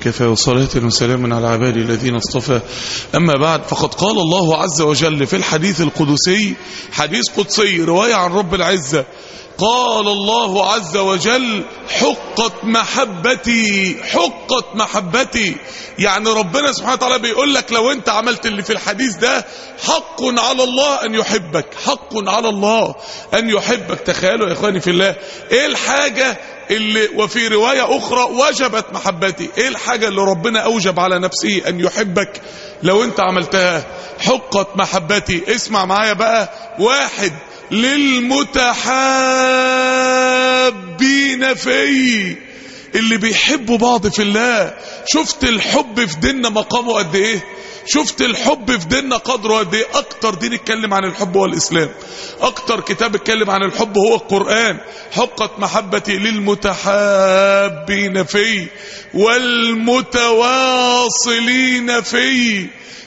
كفى وصلاة وسلام على عبادي الذين اصطفى أما بعد فقد قال الله عز وجل في الحديث القدسي حديث قدسي رواية عن رب العزة قال الله عز وجل حقت محبتي حقت محبتي يعني ربنا سبحانه وتعالى بيقول لك لو انت عملت اللي في الحديث ده حق على الله ان يحبك حق على الله ان يحبك تخيلوا يا اخواني في الله ايه الحاجة اللي وفي رواية اخرى وجبت محبتي ايه الحاجة اللي ربنا اوجب على نفسه ان يحبك لو انت عملتها حقت محبتي اسمع معايا بقى واحد للمتحابين في اللي بيحبوا بعض في الله شفت الحب في ديننا مقامه قد ايه شفت الحب في ديننا قدره قد ايه اكتر دين اتكلم عن الحب هو الاسلام اكتر كتاب اتكلم عن الحب هو القران حقت محبتي للمتحابين في والمتواصلين في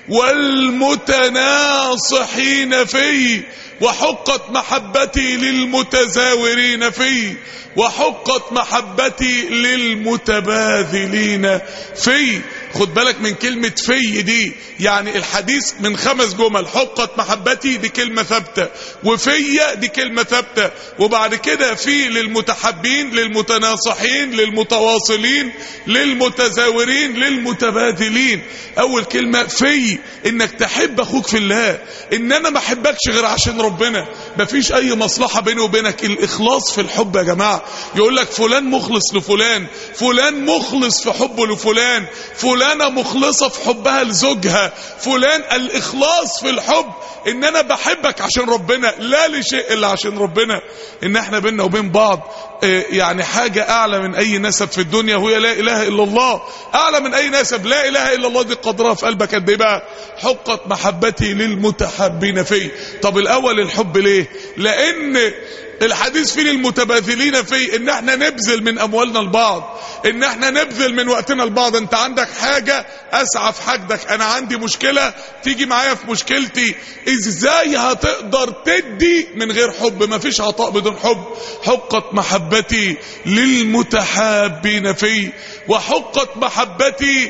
والمتناصحين في وحقت محبتي للمتزاورين في وحقت محبتي للمتباذلين في خد بالك من كلمة في دي يعني الحديث من خمس جمل حقت محبتي دي كلمة ثابتة وفي دي كلمة ثابتة وبعد كده في للمتحبين للمتناصحين للمتواصلين للمتزاورين للمتبادلين اول كلمة في انك تحب اخوك في الله ان انا ما احبكش غير عشان ربنا مفيش اي مصلحة بيني وبينك الاخلاص في الحب يا جماعة يقول لك فلان مخلص لفلان فلان مخلص في حبه لفلان فلانة مخلصة في حبها لزوجها فلان الإخلاص في الحب إن أنا بحبك عشان ربنا لا لشيء إلا عشان ربنا إن إحنا بيننا وبين بعض يعني حاجة أعلى من أي نسب في الدنيا وهي لا إله إلا الله أعلى من أي نسب لا إله إلا الله دي قدرها في قلبك قد إيه بقى حقت محبتي للمتحبين فيه طب الأول الحب ليه لأن الحديث فيه للمتباذلين فيه ان احنا نبذل من اموالنا لبعض ان احنا نبذل من وقتنا لبعض انت عندك حاجة اسعى في حاجتك انا عندي مشكلة تيجي معايا في مشكلتي ازاي هتقدر تدي من غير حب مفيش عطاء بدون حب حقت محبتي للمتحابين فيه وحقت محبتي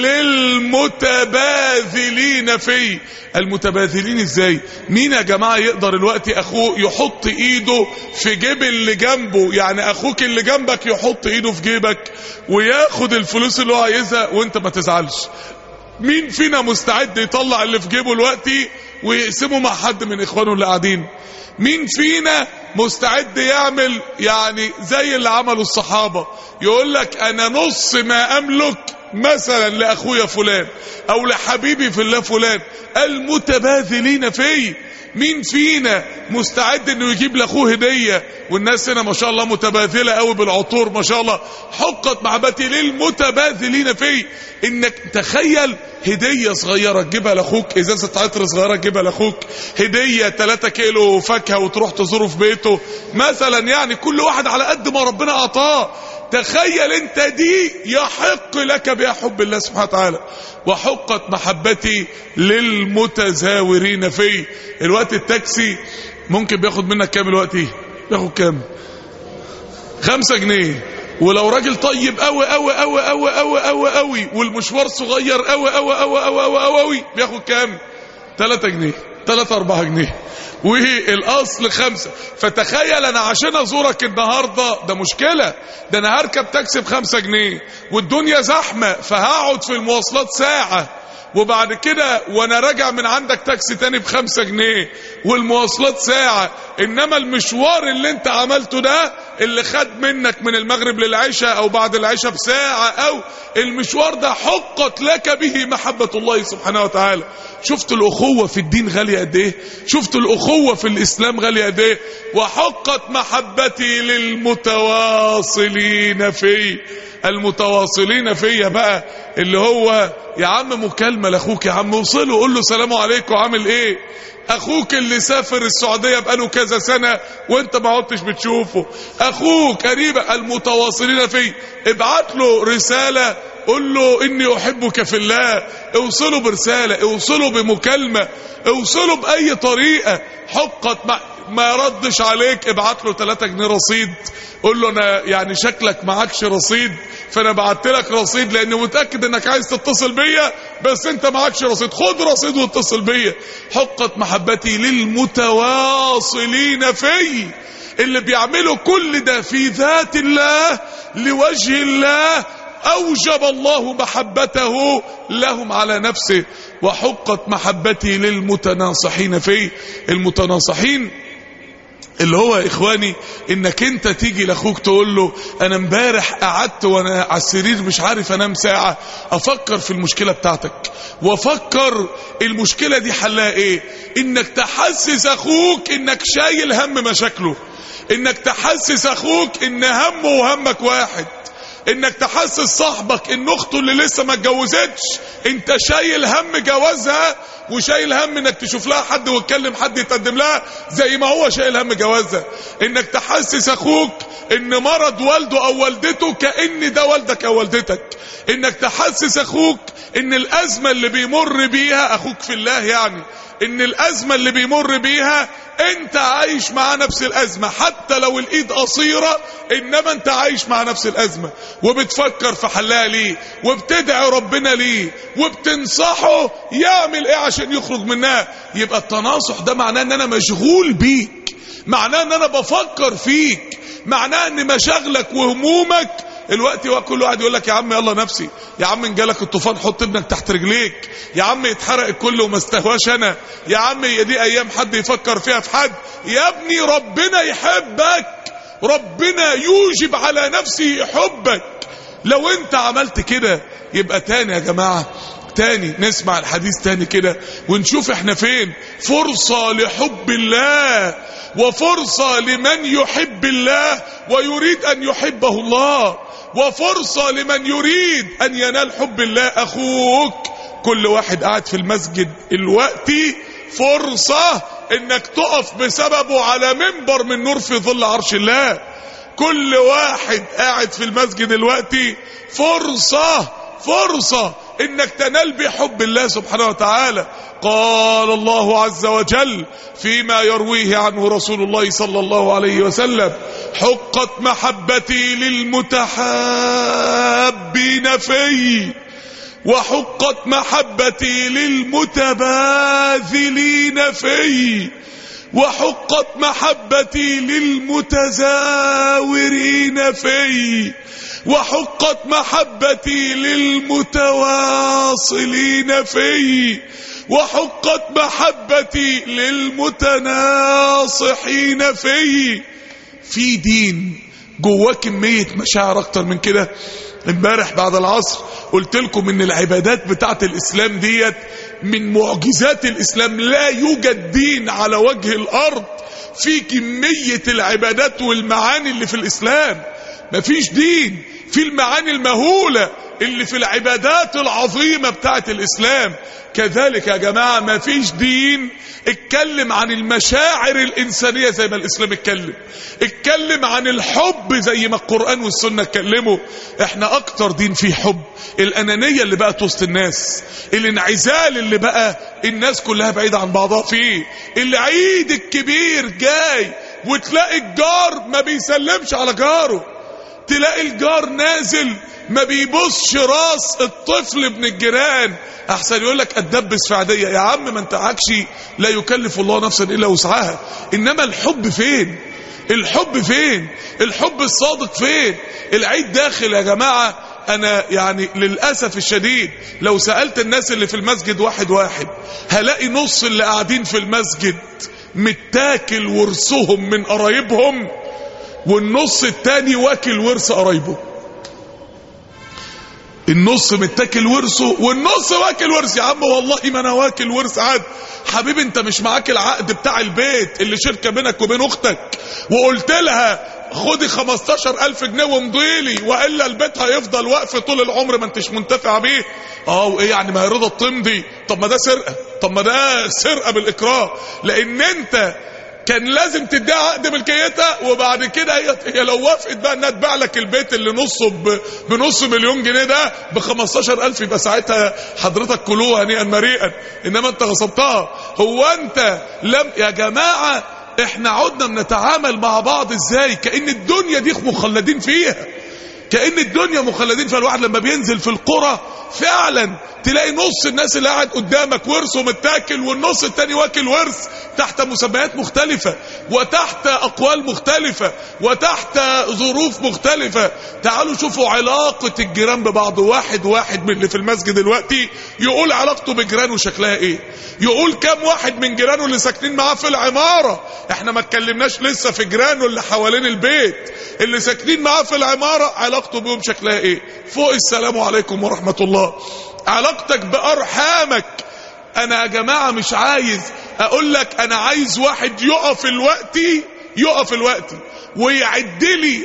للمتباذلين فيه المتباذلين ازاي مين يا جماعة يقدر الوقت اخوه يحط ايده في جيب اللي جنبه يعني اخوك اللي جنبك يحط ايده في جيبك وياخد الفلوس اللي هو عايزها وانت ما تزعلش مين فينا مستعد يطلع اللي في جيبه دلوقتي ويقسمه مع حد من اخوانه اللي قاعدين مين فينا مستعد يعمل يعني زي اللي عملوا الصحابة يقول لك انا نص ما املك مثلا لاخويا فلان او لحبيبي في الله فلان المتباذلين فيه مين فينا مستعد انه يجيب لاخوه هديه والناس هنا ما شاء الله متباذله قوي بالعطور ما شاء الله حقت محبتي للمتباذلين فيه انك تخيل هديه صغيره تجيبها لاخوك ازازه عطر صغيره تجيبها لاخوك هديه 3 كيلو فاكهه وتروح تزوره في بيته مثلا يعني كل واحد على قد ما ربنا اعطاه تخيل انت دي يحق لك بها حب الله سبحانه وتعالى وحقت محبتي للمتزاورين فيه الوقت التاكسي ممكن بياخد منك كام الوقت بياخد كام خمسة جنيه ولو راجل طيب قوي قوي قوي قوي قوي قوي قوي والمشوار صغير قوي قوي قوي قوي قوي قوي بياخد كام 3 جنيه 3 4 جنيه والاصل خمسة فتخيل انا عشان ازورك النهاردة ده مشكلة ده انا هركب تاكسي بخمسة جنيه والدنيا زحمة فهقعد في المواصلات ساعة وبعد كده وانا راجع من عندك تاكسي تاني بخمسة جنيه والمواصلات ساعة انما المشوار اللي انت عملته ده اللي خد منك من المغرب للعشاء او بعد العشاء بساعة او المشوار ده حقت لك به محبة الله سبحانه وتعالى شفت الاخوة في الدين غالية قد ايه شفت الاخوة في الاسلام غالية قد ايه وحقت محبتي للمتواصلين في المتواصلين فيا بقى اللي هو يا عم مكالمة لاخوك يا عم وصله قول له سلام عليكم عامل ايه اخوك اللي سافر السعودية بقاله كذا سنة وانت ما عدتش بتشوفه اخوك قريبا المتواصلين فيه ابعت له رسالة قل له اني احبك في الله اوصله برسالة اوصله بمكالمة اوصله باي طريقة حقت ما, ما ردش عليك ابعت له 3 جنيه رصيد قول له انا يعني شكلك معكش رصيد فانا بعت لك رصيد لاني متاكد انك عايز تتصل بيا بس انت معكش رصيد خد رصيد واتصل بيا حقت محبتي للمتواصلين في اللي بيعملوا كل ده في ذات الله لوجه الله أوجب الله محبته لهم على نفسه وحقت محبتي للمتناصحين فيه المتناصحين اللي هو يا اخواني انك انت تيجي لاخوك تقول له انا امبارح قعدت وانا على السرير مش عارف انام ساعه افكر في المشكله بتاعتك وافكر المشكله دي حلها ايه انك تحسس اخوك انك شايل هم مشاكله انك تحسس اخوك ان همه وهمك واحد انك تحسس صاحبك ان اخته اللي لسه ما اتجوزتش انت شايل هم جوازها وشايل هم انك تشوف لها حد وتكلم حد يتقدم لها زي ما هو شايل هم جوازها انك تحسس اخوك ان مرض والده او والدته كان ده والدك او والدتك انك تحسس اخوك ان الازمه اللي بيمر بيها اخوك في الله يعني ان الازمه اللي بيمر بيها انت عايش مع نفس الازمه حتى لو الايد قصيره انما انت عايش مع نفس الازمه وبتفكر في حلها ليه وبتدعي ربنا ليه وبتنصحه يعمل ايه عشان يخرج منها يبقى التناصح ده معناه ان انا مشغول بيك معناه ان انا بفكر فيك معناه ان مشاغلك وهمومك الوقت هو كل واحد يقول لك يا عم يلا نفسي يا عم ان جالك الطوفان حط ابنك تحت رجليك يا عم يتحرق الكل وما استهواش انا يا عم هي دي ايام حد يفكر فيها في حد يا ابني ربنا يحبك ربنا يوجب على نفسه حبك لو انت عملت كده يبقى تاني يا جماعه تاني نسمع الحديث تاني كده ونشوف احنا فين فرصة لحب الله وفرصة لمن يحب الله ويريد ان يحبه الله وفرصة لمن يريد ان ينال حب الله اخوك كل واحد قاعد في المسجد الوقتي فرصة انك تقف بسببه على منبر من نور في ظل عرش الله كل واحد قاعد في المسجد الوقتي فرصة فرصة انك تنال بحب الله سبحانه وتعالى قال الله عز وجل فيما يرويه عنه رسول الله صلى الله عليه وسلم حقت محبتي للمتحابين في وحقت محبتي للمتباذلين في وحقت محبتي للمتزاورين في وحقت محبتي للمتواصلين في وحقت محبتي للمتناصحين في في دين جواه كمية مشاعر اكتر من كده امبارح بعد العصر قلت لكم ان العبادات بتاعت الاسلام ديت من معجزات الاسلام لا يوجد دين على وجه الارض في كمية العبادات والمعاني اللي في الاسلام مفيش دين في المعاني المهولة اللي في العبادات العظيمة بتاعت الإسلام كذلك يا جماعة ما فيش دين اتكلم عن المشاعر الإنسانية زي ما الإسلام اتكلم اتكلم عن الحب زي ما القرآن والسنة اتكلموا احنا أكتر دين فيه حب الأنانية اللي بقت وسط الناس الانعزال اللي بقى الناس كلها بعيدة عن بعضها فيه العيد الكبير جاي وتلاقي الجار ما بيسلمش على جاره تلاقي الجار نازل ما بيبصش راس الطفل ابن الجيران احسن يقول لك اتدبس في عاديه يا عم ما انت عكشي لا يكلف الله نفسا الا وسعها انما الحب فين الحب فين الحب الصادق فين العيد داخل يا جماعه انا يعني للاسف الشديد لو سالت الناس اللي في المسجد واحد واحد هلاقي نص اللي قاعدين في المسجد متاكل ورثهم من قرايبهم والنص التاني واكل ورث قرايبه النص متاكل ورثه والنص واكل ورث يا عم والله ما انا واكل ورث عاد حبيبي انت مش معاك العقد بتاع البيت اللي شركه بينك وبين اختك وقلت لها خدي 15000 جنيه وامضيلي والا البيت هيفضل واقف طول العمر ما انتش منتفع بيه اه وايه يعني ما هي رضا تمضي طب ما ده سرقه طب ما ده سرقه بالاكراه لان انت كان لازم تديها عقد ملكيتها وبعد كده هي هي لو وافقت بقى انها تبيع لك البيت اللي نصه ب- بنص مليون جنيه ده ب 15000 يبقى ساعتها حضرتك كلوها هنيئا مريئا انما انت غصبتها هو انت لم يا جماعه احنا عدنا بنتعامل مع بعض ازاي كأن الدنيا دي مخلدين فيها كأن الدنيا مخلدين فالواحد لما بينزل في القرى فعلا تلاقي نص الناس اللي قاعد قدامك ورثه متاكل والنص التاني واكل ورث تحت مسميات مختلفة وتحت أقوال مختلفة وتحت ظروف مختلفة تعالوا شوفوا علاقة الجيران ببعض واحد واحد من اللي في المسجد دلوقتي يقول علاقته بجيرانه شكلها ايه يقول كم واحد من جيرانه اللي ساكنين معاه في العمارة احنا ما اتكلمناش لسه في جيرانه اللي حوالين البيت اللي ساكنين معاه في العمارة علاقته بهم شكلها ايه فوق السلام عليكم ورحمة الله علاقتك بأرحامك انا يا جماعة مش عايز اقول لك انا عايز واحد يقف الوقت يقف الوقت ويعد لي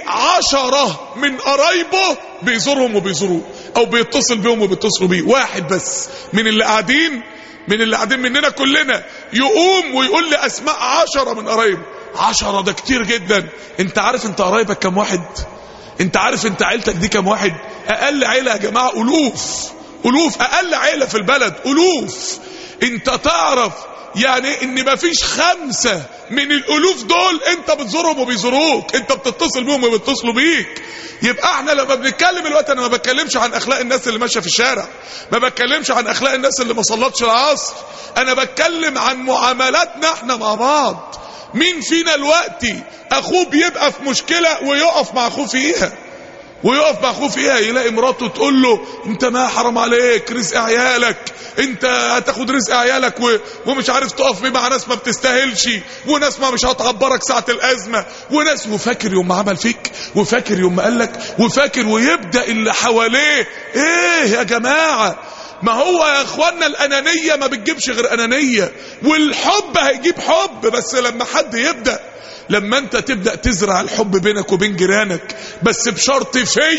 عشرة من قرايبه بيزورهم وبيزوروه او بيتصل بيهم وبيتصلوا بيه واحد بس من اللي قاعدين من اللي قاعدين مننا كلنا يقوم ويقول لي اسماء عشرة من قرايبه عشرة ده كتير جدا انت عارف انت قرايبك كم واحد انت عارف انت عيلتك دي كم واحد اقل عيلة يا جماعة الوف الوف اقل عيلة في البلد الوف انت تعرف يعني ان مفيش خمسة من الالوف دول انت بتزورهم وبيزوروك انت بتتصل بيهم وبيتصلوا بيك يبقى احنا لما بنتكلم الوقت انا ما بتكلمش عن اخلاق الناس اللي ماشيه في الشارع ما بتكلمش عن اخلاق الناس اللي ما صلتش العصر انا بتكلم عن معاملاتنا احنا مع بعض مين فينا الوقت اخوه بيبقى في مشكله ويقف مع اخوه فيها ويقف مع اخوه فيها يلاقي مراته تقول له انت ما حرام عليك رزق عيالك انت هتاخد رزق عيالك و... ومش عارف تقف بيه مع ناس ما بتستاهلش وناس ما مش هتعبرك ساعة الازمة وناس وفاكر يوم ما عمل فيك وفاكر يوم ما قالك وفاكر ويبدأ اللي حواليه ايه يا جماعة ما هو يا اخوانا الانانية ما بتجيبش غير انانية والحب هيجيب حب بس لما حد يبدأ لما انت تبدأ تزرع الحب بينك وبين جيرانك بس بشرط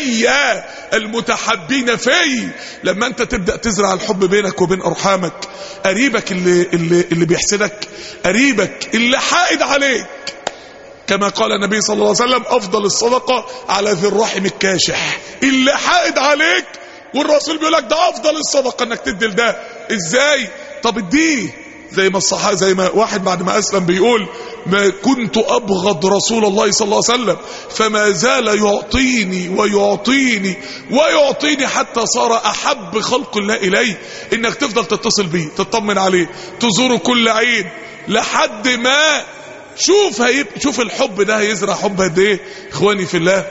فيا المتحبين في لما انت تبدأ تزرع الحب بينك وبين ارحامك قريبك اللي, اللي, اللي بيحسدك قريبك اللي حائد عليك كما قال النبي صلى الله عليه وسلم افضل الصدقة على ذي الرحم الكاشح اللي حائد عليك والرسول بيقول لك ده افضل الصدقة انك تدي لده ازاي طب اديه زي ما الصحابة زي ما واحد بعد ما أسلم بيقول ما كنت أبغض رسول الله صلى الله عليه وسلم فما زال يعطيني ويعطيني ويعطيني حتى صار أحب خلق الله إلي إنك تفضل تتصل بيه تطمن عليه تزوره كل عيد لحد ما شوف هيب شوف الحب ده هيزرع حب قد ايه اخواني في الله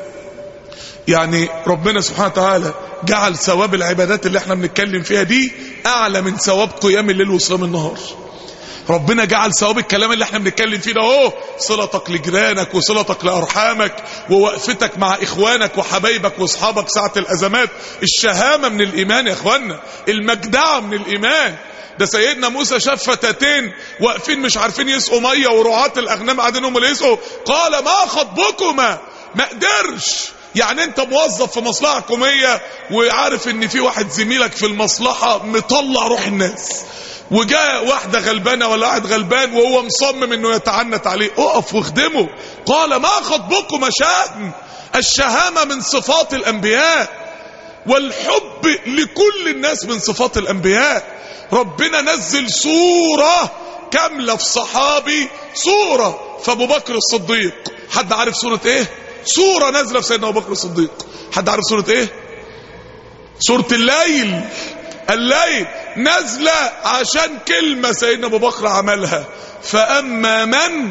يعني ربنا سبحانه وتعالى جعل ثواب العبادات اللي احنا بنتكلم فيها دي اعلى من ثواب قيام الليل وصيام النهار ربنا جعل ثواب الكلام اللي احنا بنتكلم فيه ده اهو صلتك لجيرانك وصلتك لارحامك ووقفتك مع اخوانك وحبايبك واصحابك ساعه الازمات الشهامه من الايمان يا اخوانا المجدعه من الايمان ده سيدنا موسى شاف فتاتين واقفين مش عارفين يسقوا ميه ورعاة الاغنام قاعدين هم اللي يسقوا قال ما خطبكما ما قدرش يعني انت موظف في مصلحة حكومية وعارف ان في واحد زميلك في المصلحة مطلع روح الناس وجاء واحدة غلبانة ولا واحد غلبان وهو مصمم انه يتعنت عليه اقف واخدمه قال ما خطبكم شأن الشهامة من صفات الانبياء والحب لكل الناس من صفات الانبياء ربنا نزل صورة كاملة في صحابي صورة فابو بكر الصديق حد عارف صورة ايه سورة نازلة في سيدنا أبو بكر الصديق حد عارف سورة ايه سورة الليل الليل نازلة عشان كلمة سيدنا أبو بكر عملها فأما من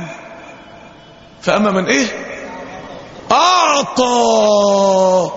فأما من ايه أعطى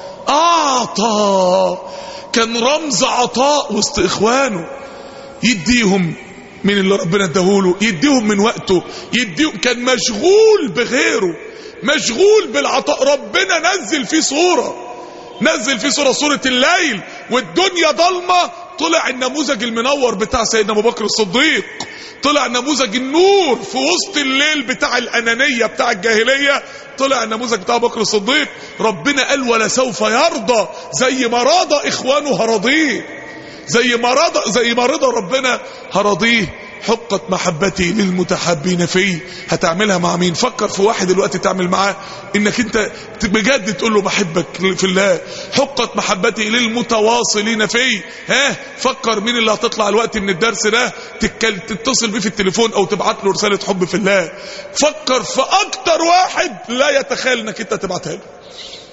أعطى كان رمز عطاء وسط إخوانه يديهم من اللي ربنا اداهوله يديهم من وقته يديهم كان مشغول بغيره مشغول بالعطاء ربنا نزل فيه صورة نزل فيه صورة صورة الليل والدنيا ضلمة طلع النموذج المنور بتاع سيدنا ابو بكر الصديق طلع نموذج النور في وسط الليل بتاع الانانية بتاع الجاهلية طلع النموذج بتاع ابو بكر الصديق ربنا قال ولا سوف يرضى زي ما راضى اخوانه هرضيه زي ما رضى زي ما رضى ربنا هرضيه حقت محبتي للمتحبين فيه هتعملها مع مين فكر في واحد دلوقتي تعمل معاه انك انت بجد تقول له بحبك في الله حقت محبتي للمتواصلين فيه ها فكر مين اللي هتطلع الوقت من الدرس ده تتكل... تتصل بيه في التليفون او تبعت له رسالة حب في الله فكر في اكتر واحد لا يتخيل انك انت تبعتها له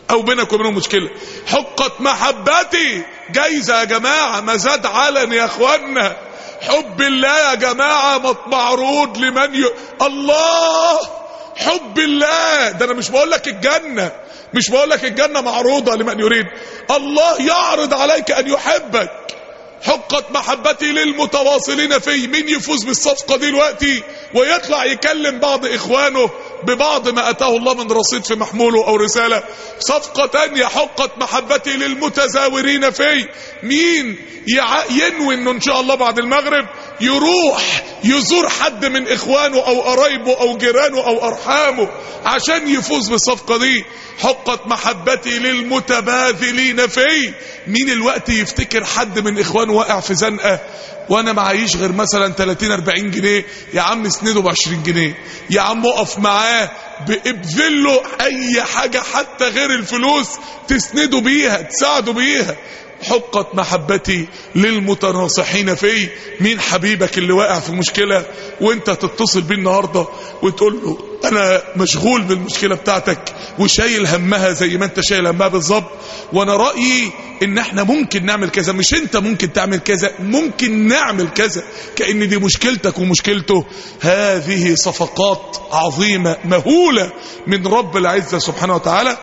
او بينك وبينهم مشكله حقت محبتي جايزه يا جماعه مزاد علن يا اخوانا حب الله يا جماعه معروض لمن ي... الله حب الله ده انا مش بقول لك الجنه مش بقول لك الجنه معروضه لمن يريد الله يعرض عليك ان يحبك حقت محبتي للمتواصلين في مين يفوز بالصفقة دي دلوقتي ويطلع يكلم بعض إخوانه ببعض ما أتاه الله من رصيد في محموله أو رسالة صفقة تانية حقت محبتي للمتزاورين في مين يع... ينوي انه ان شاء الله بعد المغرب يروح يزور حد من اخوانه او قرايبه او جيرانه او ارحامه عشان يفوز بالصفقة دي حقت محبتي للمتباذلين في مين الوقت يفتكر حد من اخوانه واقع في زنقة وانا معيش غير مثلا 30 40 جنيه يا عم اسنده ب 20 جنيه يا عم اقف معاه ابذل له اي حاجة حتى غير الفلوس تسنده بيها تساعده بيها حقت محبتي للمتناصحين في مين حبيبك اللي واقع في مشكلة وانت تتصل بيه النهاردة وتقول له انا مشغول بالمشكلة بتاعتك وشايل همها زي ما انت شايل همها بالظبط وانا رأيي ان احنا ممكن نعمل كذا مش انت ممكن تعمل كذا ممكن نعمل كذا كأن دي مشكلتك ومشكلته هذه صفقات عظيمة مهولة من رب العزة سبحانه وتعالى